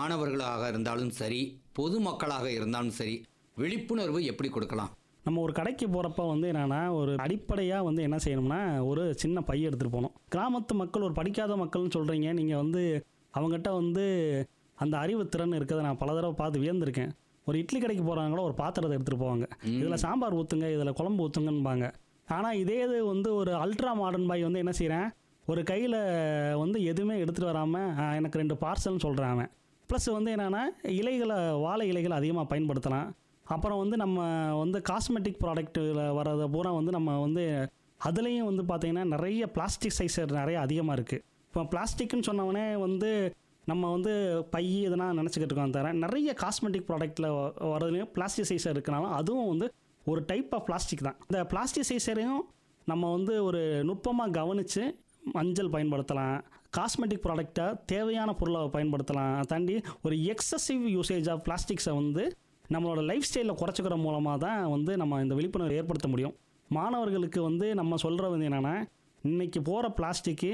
மாணவர்களாக இருந்தாலும் சரி பொதுமக்களாக இருந்தாலும் சரி விழிப்புணர்வு எப்படி கொடுக்கலாம் நம்ம ஒரு கடைக்கு போகிறப்ப வந்து என்னென்னா ஒரு அடிப்படையாக வந்து என்ன செய்யணும்னா ஒரு சின்ன பை எடுத்துகிட்டு போகணும் கிராமத்து மக்கள் ஒரு படிக்காத மக்கள்னு சொல்கிறீங்க நீங்கள் வந்து அவங்ககிட்ட வந்து அந்த அறிவு திறன் இருக்கிறத நான் பல தடவை பார்த்து வியந்திருக்கேன் ஒரு இட்லி கடைக்கு போகிறாங்களோ ஒரு பாத்திரத்தை எடுத்துகிட்டு போவாங்க இதில் சாம்பார் ஊற்றுங்க இதில் குழம்பு ஊற்றுங்கன்பாங்க ஆனால் இதே இது வந்து ஒரு அல்ட்ரா மாடர்ன் பாய் வந்து என்ன செய்கிறேன் ஒரு கையில் வந்து எதுவுமே எடுத்துகிட்டு வராமல் எனக்கு ரெண்டு பார்சல்னு சொல்கிறான் அவன் ப்ளஸ் வந்து என்னென்னா இலைகளை வாழை இலைகளை அதிகமாக பயன்படுத்தலாம் அப்புறம் வந்து நம்ம வந்து காஸ்மெட்டிக் ப்ராடக்ட்டில் வர்றதை பூரா வந்து நம்ம வந்து அதுலேயும் வந்து பார்த்திங்கன்னா நிறைய பிளாஸ்டிக் சைஸர் நிறைய அதிகமாக இருக்குது இப்போ பிளாஸ்டிக்னு சொன்னவொடனே வந்து நம்ம வந்து பை இதெல்லாம் நினச்சிக்கிட்டு இருக்கோம் தவிர நிறைய காஸ்மெட்டிக் ப்ராடக்ட்டில் வரதுலையும் பிளாஸ்டிக் சைஸர் இருக்கனாலும் அதுவும் வந்து ஒரு டைப் ஆஃப் பிளாஸ்டிக் தான் இந்த பிளாஸ்டிக் சைஸரையும் நம்ம வந்து ஒரு நுட்பமாக கவனித்து மஞ்சள் பயன்படுத்தலாம் காஸ்மெட்டிக் ப்ராடக்டை தேவையான பொருளை பயன்படுத்தலாம் அதை தாண்டி ஒரு எக்ஸசிவ் யூசேஜ் ஆஃப் பிளாஸ்டிக்ஸை வந்து நம்மளோட லைஃப் ஸ்டைலில் குறைச்சிக்கிற மூலமாக தான் வந்து நம்ம இந்த விழிப்புணர்வு ஏற்படுத்த முடியும் மாணவர்களுக்கு வந்து நம்ம சொல்கிறது வந்து என்னென்னா இன்னைக்கு போகிற பிளாஸ்டிக்கு